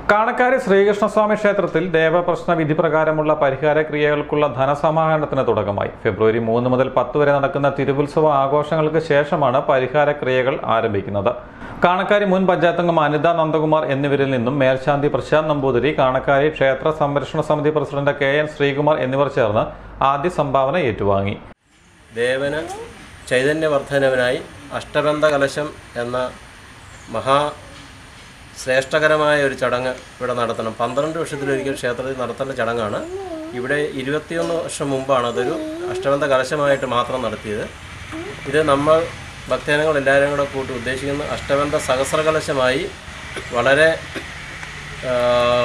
കാണക്കാരി ശ്രീകൃഷ്ണസ്വാമി ക്ഷേത്രത്തിൽ ദേവപ്രശ്ന വിധി പ്രകാരമുള്ള പരിഹാര ക്രിയകൾക്കുള്ള ധനസമാഹരണത്തിന് തുടക്കമായി ഫെബ്രുവരി മൂന്ന് മുതൽ പത്ത് വരെ നടക്കുന്ന തിരുവുത്സവ ആഘോഷങ്ങൾക്ക് ശേഷമാണ് പരിഹാര ക്രിയകൾ ആരംഭിക്കുന്നത് കാണക്കാരി മുൻ പഞ്ചായത്തംഗം അനിത നന്ദകുമാർ എന്നിവരിൽ നിന്നും മേൽശാന്തി പ്രശാന്ത് നമ്പൂതിരി കാണക്കാരി ക്ഷേത്ര സംരക്ഷണ സമിതി പ്രസിഡന്റ് കെ എൻ ശ്രീകുമാർ എന്നിവർ ചേർന്ന് ആദ്യ സംഭാവന ഏറ്റുവാങ്ങി ദേവന് ചൈതന്യവർദ്ധനവിനായി അഷ്ടബന്ധ കലശം എന്ന മഹാ ശ്രേഷ്ഠകരമായ ഒരു ചടങ്ങ് ഇവിടെ നടത്തണം പന്ത്രണ്ട് വർഷത്തിലൊരിക്കൽ ക്ഷേത്രത്തിൽ നടത്തേണ്ട ചടങ്ങാണ് ഇവിടെ ഇരുപത്തിയൊന്ന് വർഷം മുമ്പാണ് അതൊരു അഷ്ടബന്ധ കലശമായിട്ട് മാത്രം നടത്തിയത് ഇത് നമ്മൾ ഭക്തജനങ്ങൾ എല്ലാവരും കൂടെ കൂട്ടി ഉദ്ദേശിക്കുന്ന അഷ്ടബന്ധ സഹസ്രകലശമായി വളരെ ആ,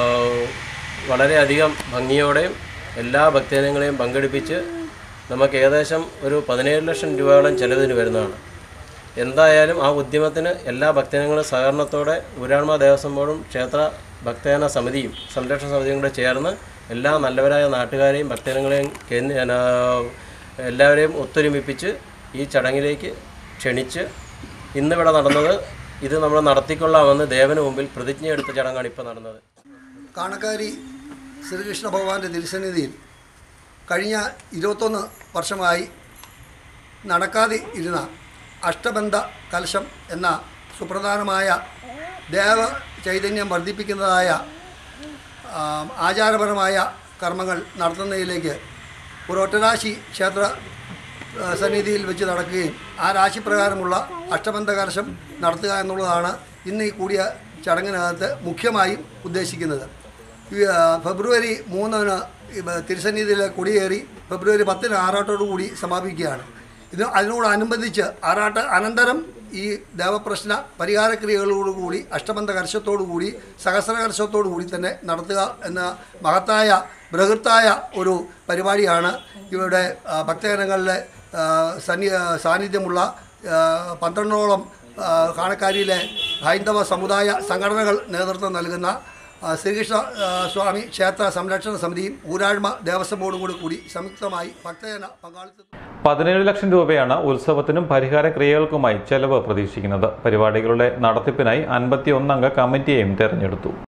വളരെയധികം ഭംഗിയോടെയും എല്ലാ ഭക്തജനങ്ങളെയും പങ്കെടുപ്പിച്ച് നമുക്ക് ഏകദേശം ഒരു പതിനേഴ് ലക്ഷം രൂപയോളം ചെലവിന് വരുന്നതാണ് എന്തായാലും ആ ഉദ്യമത്തിന് എല്ലാ ഭക്തജനങ്ങളും സഹകരണത്തോടെ ഊരാൺമ ദേവസ്വം ബോർഡും ക്ഷേത്ര ഭക്തജന സമിതിയും സംരക്ഷണ സമിതിയും കൂടെ ചേർന്ന് എല്ലാ നല്ലവരായ നാട്ടുകാരെയും ഭക്തജനങ്ങളെയും കേന്ദ്ര ആ, എല്ലാവരെയും ഒത്തൊരുമിപ്പിച്ച് ഈ ചടങ്ങിലേക്ക് ക്ഷണിച്ച് ഇന്നിവിടെ നടന്നത് ഇത് നമ്മൾ നടത്തിക്കൊള്ളാമെന്ന് ദേവന് മുമ്പിൽ പ്രതിജ്ഞ എടുത്ത ചടങ്ങാണ് ഇപ്പോൾ നടന്നത് കാണക്കാരി ശ്രീകൃഷ്ണ ഭഗവാന്റെ തിരുസന്നിധിയിൽ കഴിഞ്ഞ ഇരുപത്തൊന്ന് വർഷമായി നടക്കാതെ ഇരുന്ന അഷ്ടബന്ധ കലശം എന്ന സുപ്രധാനമായ ദേവ ചൈതന്യം വർദ്ധിപ്പിക്കുന്നതായ ആ, ആചാരപരമായ കർമ്മങ്ങൾ നടത്തുന്നതിലേക്ക് ഒരു ഒറ്റരാശി ക്ഷേത്ര ആ, സന്നിധിയിൽ വെച്ച് നടക്കുകയും ആ രാശിപ്രകാരമുള്ള അഷ്ടബന്ധ കലശം നടത്തുക എന്നുള്ളതാണ് ഇന്ന് ഈ കൂടിയ ചടങ്ങിനകത്ത് മുഖ്യമായും ഉദ്ദേശിക്കുന്നത് ഈ, ആ, ഫെബ്രുവരി മൂന്നിന് ഈ ബ- തിരുസന്നിധിയിൽ കൊടിയേറി ഫെബ്രുവരി പത്തിന് ആറാട്ടോടു കൂടി സമാപിക്കുകയാണ് ഇത് അതിനോടനുബന്ധിച്ച് ആറാട്ട് അനന്തരം ഈ ദേവപ്രശ്ന പരിഹാരക്രിയകളോടുകൂടി അഷ്ടബന്ധ കർശത്തോടുകൂടി സഹസ്ര കർശത്തോടുകൂടി തന്നെ നടത്തുക എന്ന മഹത്തായ ബൃഹത്തായ ഒരു പരിപാടിയാണ് ഇവിടെ ആ, ഭക്തജനങ്ങളുടെ ആ, സന്നി സാന്നിധ്യമുള്ള ആ, പന്ത്രണ്ടോളം ആ, കാണക്കാരിയിലെ ഹൈന്ദവ സമുദായ സംഘടനകൾ നേതൃത്വം നൽകുന്ന ആ, ശ്രീകൃഷ്ണ ആ, സ്വാമി ക്ഷേത്ര സംരക്ഷണ സമിതിയും ഊരാഴ്മ ദേവസ്വം ബോർഡും കൂടി കൂടി സംയുക്തമായി ഭക്തജന പങ്കാളിത്തം പതിനേഴ് ലക്ഷം രൂപയാണ് ഉത്സവത്തിനും പരിഹാര ക്രിയകൾക്കുമായി ചെലവ് പ്രതീക്ഷിക്കുന്നത് പരിപാടികളുടെ നടത്തിപ്പിനായി അൻപത്തി ഒന്നംഗ കമ്മിറ്റിയെയും തെരഞ്ഞെടുത്തു